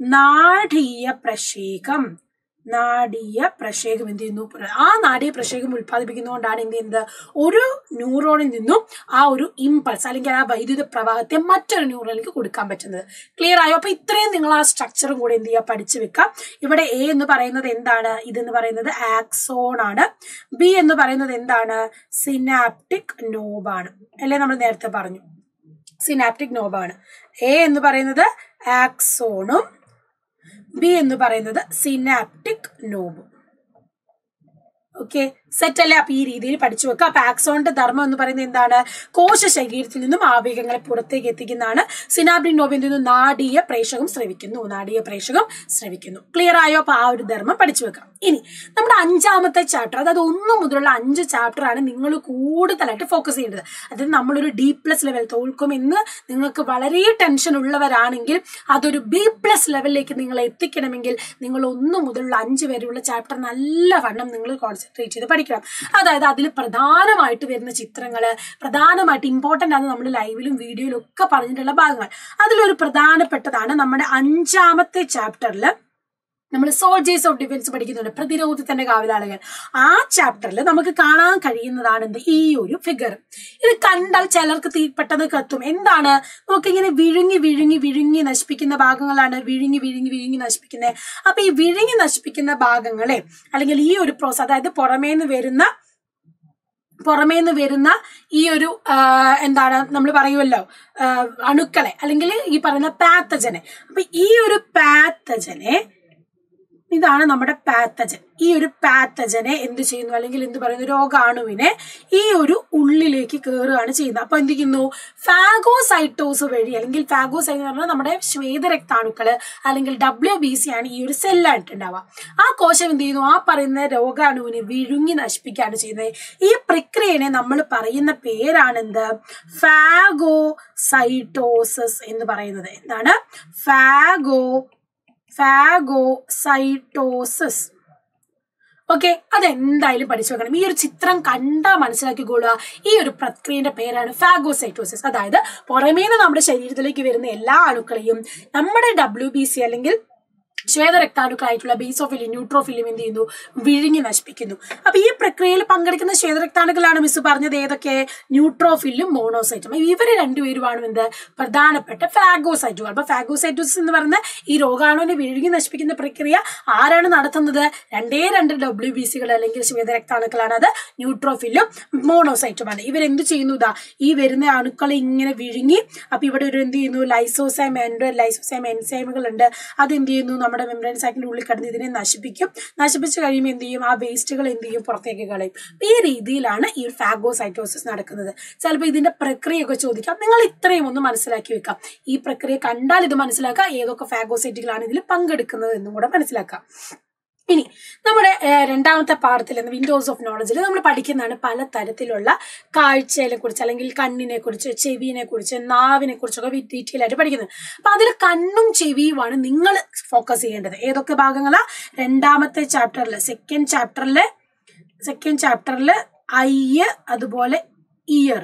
നാടീയ പ്രക്ഷേകം നാടീയ പ്രക്ഷേകം എന്ത് ചെയ്യുന്നു ആ നാടീയ പ്രക്ഷേകം ഉത്പാദിപ്പിക്കുന്നതുകൊണ്ടാണ് എന്ത് ചെയ്യുന്നത് ഒരു ന്യൂറോണിൽ നിന്നും ആ ഒരു ഇമ്പൾസ് അല്ലെങ്കിൽ ആ വൈദ്യുത പ്രവാഹത്തെ മറ്റൊരു ന്യൂറോണിലേക്ക് കൊടുക്കാൻ പറ്റുന്നത് ക്ലിയർ ആയോ അപ്പൊ ഇത്രയും നിങ്ങൾ ആ സ്ട്രക്ചറും കൂടെ എന്ത് ചെയ്യുക പഠിച്ചു വെക്കാം ഇവിടെ എ എന്ന് പറയുന്നത് എന്താണ് ഇതെന്ന് പറയുന്നത് ആക്സോൺ ആണ് ബി എന്ന് പറയുന്നത് എന്താണ് സിനാപ്റ്റിക് നോബാണ് അല്ലേ നമ്മൾ നേരത്തെ പറഞ്ഞു സിനാപ്റ്റിക് നോബാണ് എ എന്ന് പറയുന്നത് ആക്സോണും ബി എന്ന് പറയുന്നത് സിനാപ്റ്റിക് നോബും ഓക്കെ സെറ്റ് അല്ലേ അപ്പൊ ഈ രീതിയിൽ പഠിച്ചു വെക്കുക അപ്പൊ ആക്സോണിന്റെ ധർമ്മം എന്ന് പറയുന്നത് എന്താണ് കോശ ശരീരത്തിൽ നിന്നും ആവേഗങ്ങളെ പുറത്തേക്ക് എത്തിക്കുന്നതാണ് സിനാപ്റ്റിക് നോബിൽ നിന്നും നാടീയ പ്രേഷകം സ്രവിക്കുന്നു നാടീയ പ്രേഷകം സ്രവിക്കുന്നു ക്ലിയർ ആയോ അപ്പൊ ആ ഒരു ധർമ്മം പഠിച്ചു വെക്കാം ഇനി നമ്മുടെ അഞ്ചാമത്തെ ചാപ്റ്റർ അതായത് ഒന്ന് മുതലുള്ള അഞ്ച് ചാപ്റ്റർ ആണ് നിങ്ങൾ കൂടുതലായിട്ട് ഫോക്കസ് ചെയ്യേണ്ടത് അതായത് നമ്മളൊരു ഡി പ്ലസ് ലെവൽ തോൽക്കും എന്ന് നിങ്ങൾക്ക് വളരെ ടെൻഷൻ ഉള്ളവരാണെങ്കിൽ അതൊരു ബി പ്ലസ് ലെവലിലേക്ക് നിങ്ങൾ എത്തിക്കണമെങ്കിൽ നിങ്ങൾ ഒന്ന് മുതലുള്ള അഞ്ച് വരെയുള്ള ചാപ്റ്റർ നല്ല വണ്ണം നിങ്ങൾ കോൺസെൻട്രേറ്റ് ചെയ്ത് പഠിക്കണം അതായത് അതിൽ പ്രധാനമായിട്ട് വരുന്ന ചിത്രങ്ങള് പ്രധാനമായിട്ട് ഇമ്പോർട്ടന്റ് ആണ് നമ്മൾ ലൈവിലും വീഡിയോയിലും ഒക്കെ പറഞ്ഞിട്ടുള്ള ഭാഗങ്ങൾ അതിലൊരു പ്രധാനപ്പെട്ടതാണ് നമ്മുടെ അഞ്ചാമത്തെ ചാപ്റ്ററിൽ നമ്മൾ സോൾജേഴ്സ് ഓഫ് ഡിഫൻസ് പഠിക്കുന്നുണ്ട് പ്രതിരോധത്തിന്റെ കാവലാളുകൾ ആ ചാപ്റ്ററിൽ നമുക്ക് കാണാൻ കഴിയുന്നതാണ് എന്ത് ഈ ഒരു ഫിഗർ ഇത് കണ്ടാൽ ചിലർക്ക് തീ പെട്ടെന്ന് കത്തും എന്താണ് നമുക്കിങ്ങനെ വിഴുങ്ങി വിഴുങ്ങി വിഴുങ്ങി നശിപ്പിക്കുന്ന ഭാഗങ്ങളാണ് വിഴുങ്ങി വിഴുങ്ങി വിഴുങ്ങി നശിപ്പിക്കുന്നത് അപ്പൊ ഈ വിഴുങ്ങി നശിപ്പിക്കുന്ന ഭാഗങ്ങളെ അല്ലെങ്കിൽ ഈ ഒരു പ്രോസസ് അതായത് പുറമേന്ന് വരുന്ന പുറമേന്ന് വരുന്ന ഈ ഒരു ആ, എന്താണ് നമ്മൾ പറയുമല്ലോ ആ, അണുക്കളെ അല്ലെങ്കിൽ ഈ പറയുന്ന പാത്തജനെ അപ്പൊ ഈ ഒരു പാത്തജനെ ഇതാണ് നമ്മുടെ പാത്തജൻ ഈ ഒരു പാത്തജനെ എന്ത് ചെയ്യുന്നു അല്ലെങ്കിൽ എന്ത് പറയുന്നു രോഗാണുവിനെ ഈ ഒരു ഉള്ളിലേക്ക് കയറുകയാണ് ചെയ്യുന്നത് അപ്പൊ എന്ത് ചെയ്യുന്നു ഫാഗോസൈറ്റോസ് വഴി അല്ലെങ്കിൽ ഫാഗോസൈറ്റ് എന്ന് പറഞ്ഞാൽ നമ്മുടെ ശ്വേതരക്താണുക്കള് അല്ലെങ്കിൽ ഡബ്ല്യു ബി സി ആണ് ഈ ഒരു സെല്ലായിട്ട് ഉണ്ടാവുക ആ കോശം എന്ത് ചെയ്യുന്നു ആ പറയുന്ന രോഗാണുവിനെ വിഴുങ്ങി നശിപ്പിക്കുകയാണ് ചെയ്യുന്നത് ഈ പ്രക്രിയനെ നമ്മൾ പറയുന്ന പേരാണെന്ത് ഫാഗോസൈറ്റോസിസ് എന്ന് പറയുന്നത് എന്താണ് ഫാഗോ ഫാഗോസൈറ്റോസിസ് ഓക്കെ അതെന്തായാലും പഠിച്ചു വെക്കണം ഈ ഒരു ചിത്രം കണ്ടാ മനസ്സിലാക്കിക്കൊള്ളുക ഈ ഒരു പ്രക്രിയയുടെ പേരാണ് ഫാഗോസൈറ്റോസിസ് അതായത് പുറമേന്ന് നമ്മുടെ ശരീരത്തിലേക്ക് വരുന്ന എല്ലാ അണുക്കളെയും നമ്മുടെ ഡബ്ല്യു ബി സി അല്ലെങ്കിൽ ശ്വേതരക്താണുക്കളായിട്ടുള്ള ബേസോഫിലിം ന്യൂട്രോഫിലിം എന്ത് ചെയ്യുന്നു വിഴുങ്ങി നശിപ്പിക്കുന്നു അപ്പൊ ഈ പ്രക്രിയയിൽ പങ്കെടുക്കുന്ന ശ്വേതരക്താണുക്കളാണ് മിസ് പറഞ്ഞത് ഏതൊക്കെ ന്യൂട്രോഫിലും മോണോസൈറ്റും ഇവര് രണ്ടുപേരുമാണ് എന്ത് പ്രധാനപ്പെട്ട ഫാഗോസൈറ്റുകൾ അപ്പൊ ഫാഗോസൈറ്റോസിസ് എന്ന് പറയുന്ന ഈ രോഗാണുവിനെ വിഴുങ്ങി നശിപ്പിക്കുന്ന പ്രക്രിയ ആരാണ് നടത്തുന്നത് രണ്ടേ രണ്ട് ഡബ്ല്യു ബി സികൾ അല്ലെങ്കിൽ ശ്വേതരക്താണുക്കളാണ് അത് ന്യൂട്രോഫിലും മോണോസൈറ്റുമാണ് ഇവരെന്ത് ചെയ്യുന്നു ഇതാ ഈ വരുന്ന അണുക്കളെ ഇങ്ങനെ വിഴുങ്ങി അപ്പൊ ഇവിടെ ഒരു എന്ത് ചെയ്യുന്നു ലൈസോസൈം എൻഡോ ലൈസോസൈം എൻസൈമുകൾ ഉണ്ട് അത് എന്ത് ചെയ്യുന്നു നമ്മുടെ മെമ്പറൈൻ സാക്കിന്റെ ഉള്ളിൽ കിടന്ന് ഇതിനെ നശിപ്പിക്കും നശിപ്പിച്ച് കഴിയുമ്പോൾ എന്ത് ചെയ്യും ആ വേസ്റ്റുകൾ എന്ത് ചെയ്യും പുറത്തേക്ക് കളയും ഈ രീതിയിലാണ് ഈ ഒരു ഫാഗോസൈറ്റോസിസ് നടക്കുന്നത് ചിലപ്പോൾ ഇതിന്റെ പ്രക്രിയയൊക്കെ ചോദിക്കാം നിങ്ങൾ ഇത്രയും ഒന്ന് മനസ്സിലാക്കി വെക്കാം ഈ പ്രക്രിയ കണ്ടാൽ ഇത് മനസ്സിലാക്കാം ഏതൊക്കെ ഫാഗോസൈറ്റുകളാണ് ഇതിൽ പങ്കെടുക്കുന്നത് എന്നും കൂടെ മനസ്സിലാക്കാം ഇനി നമ്മുടെ ഏഹ്, രണ്ടാമത്തെ പാഠത്തിൽ വിൻഡോസ് ഓഫ് നോളജിൽ നമ്മൾ പഠിക്കുന്നതാണ് പല തരത്തിലുള്ള കാഴ്ചയെ കുറിച്ച് അല്ലെങ്കിൽ കണ്ണിനെ കുറിച്ച് ചെവിനെ കുറിച്ച് നാവിനെ കുറിച്ചൊക്കെ ഡീറ്റെയിൽ ആയിട്ട് പഠിക്കുന്നത് അപ്പൊ അതിൽ കണ്ണും ചെവിയുമാണ് നിങ്ങൾ ഫോക്കസ് ചെയ്യേണ്ടത് ഏതൊക്കെ ഭാഗങ്ങളാ രണ്ടാമത്തെ ചാപ്റ്ററിൽ സെക്കൻഡ് ചാപ്റ്ററിലെ സെക്കൻഡ് ചാപ്റ്ററിൽ ഐ അതുപോലെ ഇയർ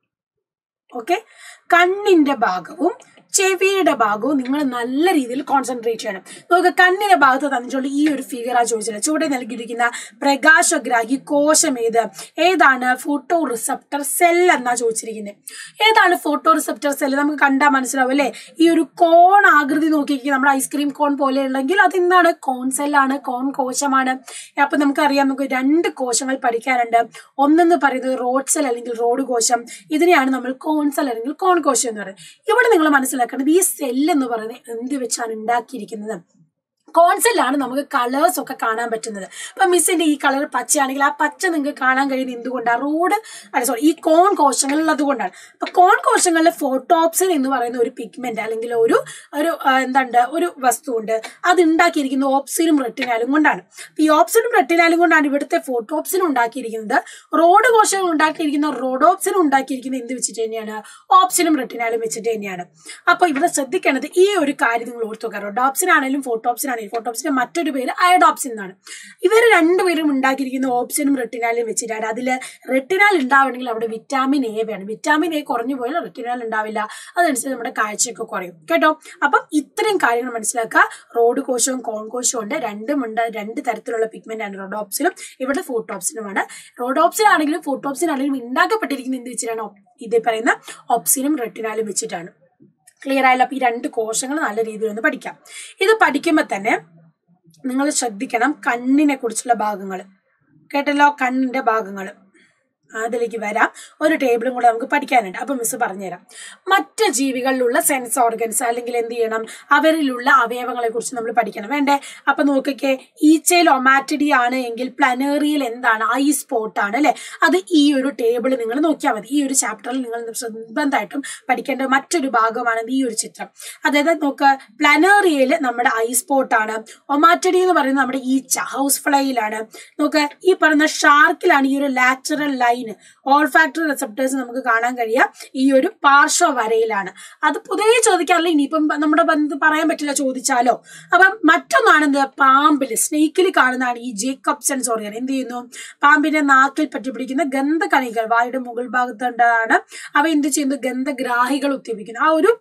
ഓക്കെ കണ്ണിന്റെ ഭാഗവും ചെവിയുടെ ഭാഗവും നിങ്ങൾ നല്ല രീതിയിൽ കോൺസെൻട്രേറ്റ് ചെയ്യണം നമുക്ക് കണ്ണിന്റെ ഭാഗത്ത് തന്നിട്ടുള്ള ഈ ഒരു ഫിഗറാ ചോദിച്ചത് ചുവടെ നൽകിയിരിക്കുന്ന പ്രകാശഗ്രാഹി കോശം ഏത് ഏതാണ് ഫോട്ടോ റിസപ്റ്റർ സെൽ എന്നാ ചോദിച്ചിരിക്കുന്നത് ഏതാണ് ഫോട്ടോ റിസപ്റ്റർ സെൽ നമുക്ക് കണ്ടാൽ മനസ്സിലാവും അല്ലേ ഈ ഒരു കോൺ ആകൃതി നോക്കിയിരിക്കുക നമ്മുടെ ഐസ്ക്രീം കോൺ പോലെ ഉണ്ടെങ്കിൽ അതെന്താണ് കോൺ സെല്ലാണ് കോൺ കോശമാണ് അപ്പൊ നമുക്കറിയാം നമുക്ക് രണ്ട് കോശങ്ങൾ പഠിക്കാനുണ്ട് ഒന്നെന്ന് പറയുന്നത് റോഡ് സെൽ അല്ലെങ്കിൽ റോഡ് കോശം ഇതിനെയാണ് നമ്മൾ കോൺ സെൽ അല്ലെങ്കിൽ കോൺ കോശം എന്ന് പറയുന്നത് ഇവിടെ നിങ്ങൾ മനസ്സിലാക്കേണ്ടത് ഈ സെൽ എന്ന് പറയുന്നത് എന്ത് വെച്ചാണ് ഉണ്ടാക്കിയിരിക്കുന്നത് കോൺസെല്ലാണ് നമുക്ക് കളേഴ്സ് ഒക്കെ കാണാൻ പറ്റുന്നത് ഇപ്പൊ മിസ്സിന്റെ ഈ കളർ പച്ചയാണെങ്കിൽ ആ പച്ച നിങ്ങൾക്ക് കാണാൻ കഴിയുന്നത് എന്തുകൊണ്ടാണ് റോഡ് അല്ല സോറി ഈ കോൺ കോശങ്ങളിൽ അതുകൊണ്ടാണ് അപ്പൊ കോൺ കോശങ്ങളിലെ ഫോട്ടോപ്സിൻ എന്ന് പറയുന്ന ഒരു പിഗ്മെന്റ് അല്ലെങ്കിൽ ഒരു ഒരു ആ, എന്തുണ്ട് ഒരു വസ്തു ഉണ്ട് അത് ഉണ്ടാക്കിയിരിക്കുന്നത് ഓപ്സിനും റെട്ടിനാലും കൊണ്ടാണ് അപ്പൊ ഈ ഓപ്സിനും റെട്ടിനാലും കൊണ്ടാണ് ഇവിടുത്തെ ഫോട്ടോപ്സിനും ഉണ്ടാക്കിയിരിക്കുന്നത് റോഡ് കോശങ്ങൾ ഉണ്ടാക്കിയിരിക്കുന്ന റോഡോപ്സിനും ഉണ്ടാക്കിയിരിക്കുന്നത് എന്ത് വെച്ചിട്ട് തന്നെയാണ് ഓപ്സിനും റെട്ടിനാലും വെച്ചിട്ട് തന്നെയാണ് അപ്പൊ ഇവിടെ ശ്രദ്ധിക്കേണ്ടത് ഈ ഒരു കാര്യം നിങ്ങൾ ഓർത്തു വെക്കുക റോഡോപ്സിൻ ആണെങ്കിലും ഫോട്ടോപ്സിൻ ആണെങ്കിലും ഫോട്ടോപ്സിന്റെ മറ്റൊരു പേര് അയഡോപ്സിൻ എന്നാണ് ഇവർ രണ്ടുപേരും ഉണ്ടാക്കിയിരിക്കുന്ന ഓപ്സിനും റെട്ടിനാലും വെച്ചിട്ടാണ് അതിൽ റെട്ടിനാൽ ഉണ്ടാവണമെങ്കിൽ അവിടെ വിറ്റാമിൻ എ വേണം വിറ്റാമിൻ എ കുറഞ്ഞു പോയാൽ റെട്ടിനാൽ ഉണ്ടാവില്ല അതനുസരിച്ച് നമ്മുടെ കാഴ്ചയൊക്കെ കുറയും കേട്ടോ അപ്പം ഇത്രയും കാര്യങ്ങൾ മനസ്സിലാക്കുക റോഡ് കോശവും കോൺ കോശവും ഉണ്ട് രണ്ടും ഉണ്ട് രണ്ട് തരത്തിലുള്ള പിഗ്മെന്റ് ആണ് റോഡോപ്സിനും ഇവിടെ ഫോട്ടോപ്സിനുമാണ് റോഡോപ്സിൻ ആണെങ്കിലും ഫോട്ടോപ്സിൻ ആണെങ്കിലും ഉണ്ടാക്കപ്പെട്ടിരിക്കുന്നത് എന്ത് വെച്ചിട്ടാണ് ഇത് പറയുന്ന ഓപ്സിനും റെട്ടിനാലും വെച്ചിട്ടാണ് ക്ലിയർ ആയാലും അപ്പൊ ഈ രണ്ട് കോശങ്ങൾ നല്ല രീതിയിൽ ഒന്ന് പഠിക്കാം ഇത് പഠിക്കുമ്പോൾ തന്നെ നിങ്ങൾ ശ്രദ്ധിക്കണം കണ്ണിനെ കുറിച്ചുള്ള ഭാഗങ്ങൾ കേട്ടല്ലോ കണ്ണിന്റെ ഭാഗങ്ങൾ അതിലേക്ക് വരാം ഒരു ടേബിളും കൂടെ നമുക്ക് പഠിക്കാനുണ്ട് അപ്പൊ മിസ് പറഞ്ഞുതരാം മറ്റ് ജീവികളിലുള്ള സെൻസ് ഓർഗൻസ് അല്ലെങ്കിൽ എന്ത് ചെയ്യണം അവരിലുള്ള അവയവങ്ങളെ കുറിച്ച് നമ്മൾ പഠിക്കണം വേണ്ടേ അപ്പൊ നോക്കിക്കേ ഈച്ചയിൽ ഒമാറ്റിഡി ആണ് എങ്കിൽ പ്ലനേറിയൽ എന്താണ് ഐ സ്പോട്ട് ആണ് അല്ലെ അത് ഈ ഒരു ടേബിൾ നിങ്ങൾ നോക്കിയാൽ മതി ഈ ഒരു ചാപ്റ്ററിൽ നിങ്ങൾ നിർബന്ധമായിട്ടും പഠിക്കേണ്ട മറ്റൊരു ഭാഗമാണ് ഈ ഒരു ചിത്രം അതായത് നോക്ക് പ്ലനേറിയയിൽ നമ്മുടെ ഐ സ്പോട്ട് ആണ് ഒമാറ്റിഡി എന്ന് പറയുന്നത് നമ്മുടെ ഈച്ച ഹൗസ് ഫ്ലൈയിലാണ് നോക്ക് ഈ പറയുന്ന ഷാർക്കിലാണ് ഈ ഒരു lateral line olfactory receptors നമുക്ക് കാണാൻ കഴിയുക ഈ ഒരു പാർശ്വ വരയിലാണ് അത് പൊതുവെ ചോദിക്കാറില്ല ഇനിയിപ്പം നമ്മുടെ ബന്ധം പറയാൻ പറ്റില്ല ചോദിച്ചാലോ അപ്പം മറ്റൊന്നാണ് എന്ത് പാമ്പിൽ സ്നേക്കിൽ കാണുന്നതാണ് ഈ ജേക്കബ്സൺസ് ഓർഗൻ എന്ത് ചെയ്യുന്നു പാമ്പിന്റെ നാക്കിൽ പറ്റിപ്പിടിക്കുന്ന ഗന്ധകണികൾ വായുടെ മുകൾ ഭാഗത്തുണ്ടാണ് അവ എന്ത് ചെയ്യുന്നു ഗന്ധഗ്രാഹികൾ ഉത്തേജിക്കുന്നു ആ ഒരു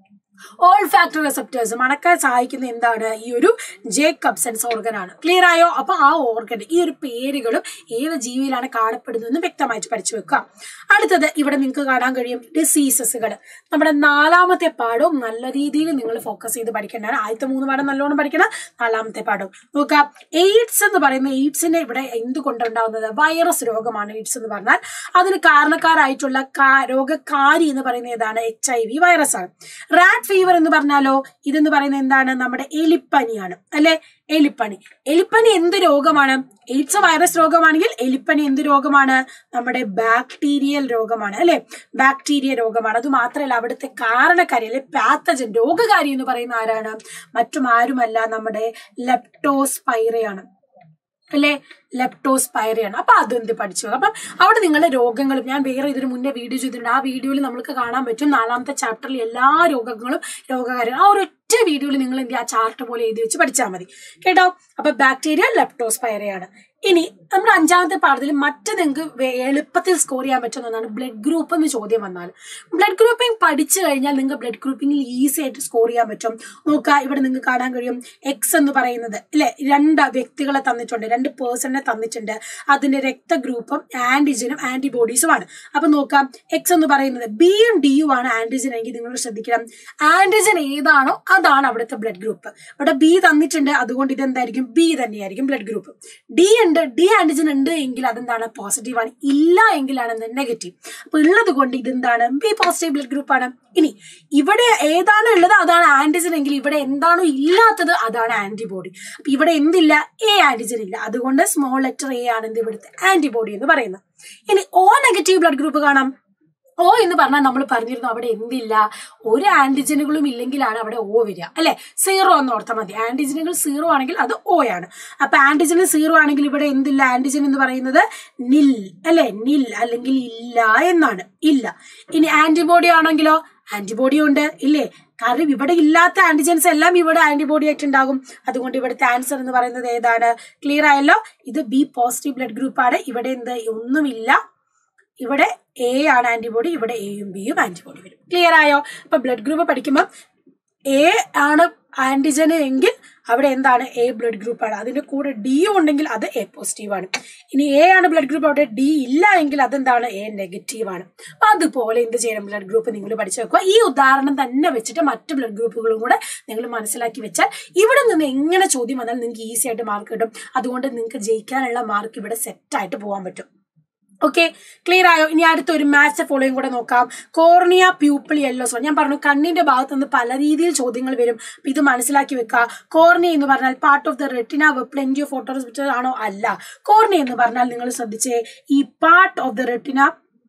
ഓൾ ഫാക്ടറി റിസപ്റ്റേഴ്സ് മണക്കാൻ സഹായിക്കുന്ന എന്താണ് ഈ ഒരു ജേക്കബ്സൺസ് ഓർഗൻ ആണ് ക്ലിയർ ആയോ അപ്പൊ ആ ഓർഗൻ ഈ ഒരു പേരുകളും ഏത് ജീവിയിലാണ് കാണപ്പെടുന്നതെന്ന് വ്യക്തമായിട്ട് പഠിച്ചു വെക്കുക അടുത്തത് ഇവിടെ നിങ്ങൾക്ക് കാണാൻ കഴിയും ഡിസീസസുകൾ നമ്മുടെ നാലാമത്തെ പാഠവും നല്ല രീതിയിൽ നിങ്ങൾ ഫോക്കസ് ചെയ്ത് പഠിക്കേണ്ടതാണ് ആദ്യത്തെ മൂന്ന് പാഠം നല്ലോണം പഠിക്കണം നാലാമത്തെ പാഠം നോക്കുക എയ്ഡ്സ് എന്ന് പറയുന്ന എയ്ഡ്സിനെ ഇവിടെ എന്തുകൊണ്ടുണ്ടാവുന്നത് വൈറസ് രോഗമാണ് എയ്ഡ്സ് എന്ന് പറഞ്ഞാൽ അതിന് കാരണക്കാരായിട്ടുള്ള കാ- രോഗകാരി എന്ന് പറയുന്നത് ഏതാണ് എച്ച് ഐ വി വൈറസ് ആണ് റാറ്റ് ഫീവർ എന്ന് പറഞ്ഞാലോ ഇതെന്ന് പറയുന്നത് എന്താണ് നമ്മുടെ എലിപ്പനിയാണ് അല്ലെ എലിപ്പനി എലിപ്പനി എന്ത് രോഗമാണ് എയ്ഡ്സ് വൈറസ് രോഗമാണെങ്കിൽ എലിപ്പനി എന്ത് രോഗമാണ് നമ്മുടെ ബാക്ടീരിയൽ രോഗമാണ് അല്ലെ ബാക്ടീരിയ രോഗമാണ് അത് മാത്രമല്ല അവിടുത്തെ കാരണക്കാരി അല്ലെ പാത്തജൻ രോഗകാരി എന്ന് പറയുന്ന ആരാണ് മറ്റും ആരുമല്ല നമ്മുടെ ലെപ്റ്റോസ്പൈറയാണ് അല്ലെ ലെപ്റ്റോസ്പൈറയാണ് അപ്പൊ അതെന്ത് പഠിച്ചു അപ്പം അവിടെ നിങ്ങളുടെ രോഗങ്ങളും ഞാൻ വേറെ ഇതിന് മുന്നേ വീഡിയോ ചെയ്തിട്ടുണ്ട് ആ വീഡിയോയിൽ നമുക്ക് കാണാൻ പറ്റും നാലാമത്തെ ചാപ്റ്ററിൽ എല്ലാ രോഗങ്ങളും രോഗകാര്യം ആ ഒരു ഒറ്റ വീഡിയോയിൽ നിങ്ങൾ എന്ത് ആ ചാർട്ട് പോലെ എഴുതി വെച്ച് പഠിച്ചാൽ മതി കേട്ടോ അപ്പൊ ബാക്ടീരിയ ലെപ്റ്റോസ്പൈറയാണ് ഇനി നമ്മുടെ അഞ്ചാമത്തെ പാഠത്തിൽ മറ്റ് നിങ്ങൾക്ക് വേ- എളുപ്പത്തിൽ സ്കോർ ചെയ്യാൻ പറ്റുന്ന ഒന്നാണ് ബ്ലഡ് ഗ്രൂപ്പ് എന്ന് ചോദ്യം വന്നാൽ ബ്ലഡ് ഗ്രൂപ്പിംഗ് പഠിച്ചു കഴിഞ്ഞാൽ നിങ്ങൾക്ക് ബ്ലഡ് ഗ്രൂപ്പിംഗിൽ ഈസി ആയിട്ട് സ്കോർ ചെയ്യാൻ പറ്റും നോക്കുക ഇവിടെ നിങ്ങൾക്ക് കാണാൻ കഴിയും എക്സ് എന്ന് പറയുന്നത് അല്ലെ രണ്ട് വ്യക്തികളെ തന്നിട്ടുണ്ട് രണ്ട് പേഴ്സണിനെ തന്നിട്ടുണ്ട് അതിന്റെ രക്തഗ്രൂപ്പും ആന്റിജനും ആന്റിബോഡീസുമാണ് അപ്പൊ നോക്കാം എക്സ് എന്ന് പറയുന്നത് ബിയും ഡിയും ആണ് ആന്റിജൻ എങ്കിൽ നിങ്ങൾ ശ്രദ്ധിക്കണം ആന്റിജൻ ഏതാണോ അതാണ് അവിടുത്തെ ബ്ലഡ് ഗ്രൂപ്പ് ഇവിടെ ബി തന്നിട്ടുണ്ട് അതുകൊണ്ട് ഇതെന്തായിരിക്കും ബി തന്നെയായിരിക്കും ബ്ലഡ് ഗ്രൂപ്പ് ഡി ഉണ്ട് ഡി ആന്റിജൻ ഉണ്ട് എങ്കിൽ അതെന്താണ് പോസിറ്റീവ് ആണ് ഇല്ല എങ്കിലാണ് നെഗറ്റീവ് അപ്പൊ ഉള്ളത് കൊണ്ട് ഇതെന്താണ് ബി പോസിറ്റീവ് ബ്ലഡ് ഗ്രൂപ്പ് ആണ് ഇനി ഇവിടെ ഏതാണ് ഉള്ളത് അതാണ് ആന്റിജൻ എങ്കിൽ ഇവിടെ എന്താണോ ഇല്ലാത്തത് അതാണ് ആന്റിബോഡി അപ്പൊ ഇവിടെ എന്തില്ല എ ആന്റിജൻ ഇല്ല അതുകൊണ്ട് സ്മോൾ ലെറ്റർ എ ആണ് എന്ത് ഇവിടുത്തെ ആന്റിബോഡി എന്ന് പറയുന്നത് ഇനി ഓ നെഗറ്റീവ് ബ്ലഡ് ഗ്രൂപ്പ് കാണാം ഓ എന്ന് പറഞ്ഞാൽ നമ്മൾ പറഞ്ഞിരുന്നു അവിടെ എന്തില്ല ഒരു ആന്റിജനുകളും ഇല്ലെങ്കിലാണ് അവിടെ ഓ വരിക അല്ലെ സീറോ എന്ന് ഓർത്താൽ മതി ആന്റിജനുകൾ സീറോ ആണെങ്കിൽ അത് ഓ ആണ് അപ്പൊ ആന്റിജന് സീറോ ആണെങ്കിൽ ഇവിടെ എന്തില്ല ആന്റിജൻ എന്ന് പറയുന്നത് നിൽ അല്ലെ നിൽ അല്ലെങ്കിൽ ഇല്ല എന്നാണ് ഇല്ല ഇനി ആന്റിബോഡി ആണെങ്കിലോ ആന്റിബോഡി ഉണ്ട് ഇല്ലേ കാരണം ഇവിടെ ഇല്ലാത്ത ആന്റിജൻസ് എല്ലാം ഇവിടെ ആന്റിബോഡി ആയിട്ട് ഉണ്ടാകും അതുകൊണ്ട് ഇവിടുത്തെ ആൻസർ എന്ന് പറയുന്നത് ഏതാണ് ക്ലിയർ ആയല്ലോ ഇത് ബി പോസിറ്റീവ് ബ്ലഡ് ഗ്രൂപ്പ് ആണ് ഇവിടെ എന്ത് ഒന്നുമില്ല ഇവിടെ എ ആണ് ആന്റിബോഡി ഇവിടെ എയും ബിയും ആന്റിബോഡി വരും ക്ലിയർ ആയോ അപ്പൊ ബ്ലഡ് ഗ്രൂപ്പ് പഠിക്കുമ്പോൾ എ ആണ് ആന്റിജന് എങ്കിൽ അവിടെ എന്താണ് എ ബ്ലഡ് ഗ്രൂപ്പ് ആണ് അതിന്റെ കൂടെ ഡിയും ഉണ്ടെങ്കിൽ അത് എ പോസിറ്റീവ് ആണ് ഇനി എ ആണ് ബ്ലഡ് ഗ്രൂപ്പ് അവിടെ ഡി ഇല്ല എങ്കിൽ അതെന്താണ് എ നെഗറ്റീവ് ആണ് അപ്പൊ അതുപോലെ എന്ത് ചെയ്യണം ബ്ലഡ് ഗ്രൂപ്പ് നിങ്ങൾ പഠിച്ചു വെക്കുക ഈ ഉദാഹരണം തന്നെ വെച്ചിട്ട് മറ്റ് ബ്ലഡ് ഗ്രൂപ്പുകളും കൂടെ നിങ്ങൾ മനസ്സിലാക്കി വെച്ചാൽ ഇവിടെ നിന്ന് എങ്ങനെ ചോദ്യം വന്നാൽ നിങ്ങൾക്ക് ഈസി ആയിട്ട് മാർക്ക് കിട്ടും അതുകൊണ്ട് നിങ്ങൾക്ക് ജയിക്കാനുള്ള മാർക്ക് ഇവിടെ സെറ്റ് ആയിട്ട് പോകാൻ പറ്റും ഓക്കെ ക്ലിയർ ആയോ ഇനി അടുത്ത ഒരു മാച്ച് ഫോളോയും കൂടെ നോക്കാം കോർണിയ പ്യൂപ്പിൾ യെല്ലോ സോൺ ഞാൻ പറഞ്ഞു കണ്ണിന്റെ ഭാഗത്ത് നിന്ന് പല രീതിയിൽ ചോദ്യങ്ങൾ വരും അപ്പൊ ഇത് മനസ്സിലാക്കി വെക്കുക കോർണിയ എന്ന് പറഞ്ഞാൽ part of the retina plenty of photos ആണോ അല്ല കോർണിയ എന്ന് പറഞ്ഞാൽ നിങ്ങൾ ശ്രദ്ധിച്ചേ ഈ part of the retina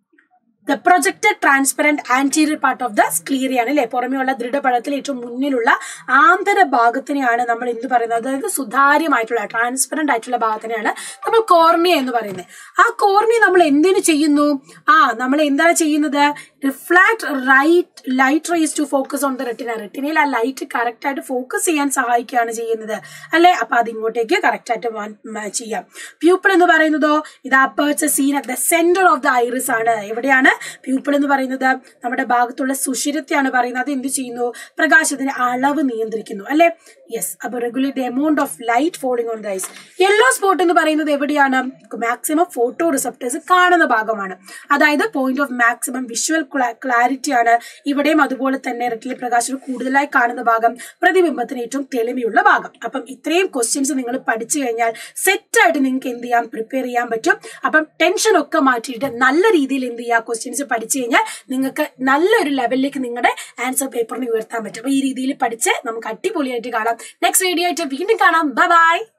the projected transparent anterior part of the സ്ക്ലീറിയാണ് അല്ലെ പുറമെയുള്ള ദൃഢപടത്തിൽ ഏറ്റവും മുന്നിലുള്ള ആന്തര ഭാഗത്തിനെയാണ് നമ്മൾ എന്ത് പറയുന്നത് അതായത് സുതാര്യമായിട്ടുള്ള ട്രാൻസ്പെറന്റ് ആയിട്ടുള്ള ഭാഗത്തിനെയാണ് നമ്മൾ കോർണിയ എന്ന് പറയുന്നത് ആ കോർണിയ നമ്മൾ എന്തിനു ചെയ്യുന്നു ആ നമ്മൾ എന്താണ് ചെയ്യുന്നത് refract right light rays to focus on the retina റെറ്റിനയിൽ ആ ലൈറ്റ് കറക്റ്റ് ആയിട്ട് ഫോക്കസ് ചെയ്യാൻ സഹായിക്കുകയാണ് ചെയ്യുന്നത് അല്ലെ അപ്പൊ അത് ഇങ്ങോട്ടേക്ക് കറക്റ്റ് ആയിട്ട് മാ- മാ- ചെയ്യാം പ്യൂപ്പിൾ എന്ന് പറയുന്നതോ ഇത് aperture seen at the centre of the iris ആണ് എവിടെയാണ് പ്യൂപ്പിൾ എന്ന് പറയുന്നത് നമ്മുടെ ഭാഗത്തുള്ള സുഷിരത്തെയാണ് പറയുന്നത് അത് എന്ത് ചെയ്യുന്നു പ്രകാശത്തിന്റെ അളവ് നിയന്ത്രിക്കുന്നു അല്ലെ യെസ് അപ്പൊ regulate amount of light falling on the eyes yellow spot എന്ന് പറയുന്നത് എവിടെയാണ് മാക്സിമം ഫോട്ടോ റിസപ്റ്റേഴ്സ് കാണുന്ന ഭാഗമാണ് അതായത് point of maximum visual clarity ആണ് ഇവിടെയും അതുപോലെ തന്നെ റെറ്റിലെ പ്രകാശം കൂടുതലായി കാണുന്ന ഭാഗം പ്രതിബിംബത്തിന് ഏറ്റവും തെളിമയുള്ള ഭാഗം അപ്പം ഇത്രയും ക്വസ്റ്റ്യൻസ് നിങ്ങൾ പഠിച്ചു കഴിഞ്ഞാൽ സെറ്റ് ആയിട്ട് നിങ്ങൾക്ക് എന്ത് ചെയ്യാം പ്രിപ്പയർ ചെയ്യാൻ പറ്റും അപ്പം ടെൻഷൻ ഒക്കെ മാറ്റിയിട്ട് നല്ല രീതിയിൽ എന്ത് ചെയ്യുക ക്വസ്റ്റ്യൻസ് പഠിച്ചു കഴിഞ്ഞാൽ നിങ്ങൾക്ക് നല്ലൊരു ലെവലിലേക്ക് നിങ്ങളുടെ ആൻസർ പേപ്പറിന് ഉയർത്താൻ പറ്റും അപ്പൊ ഈ രീതിയിൽ പഠിച്ച് നമുക്ക് അടിപൊളിയായിട്ട് കാണാം നെക്സ്റ്റ് വീഡിയോ ആയിട്ട് വീണ്ടും കാണാം ബൈ ബൈ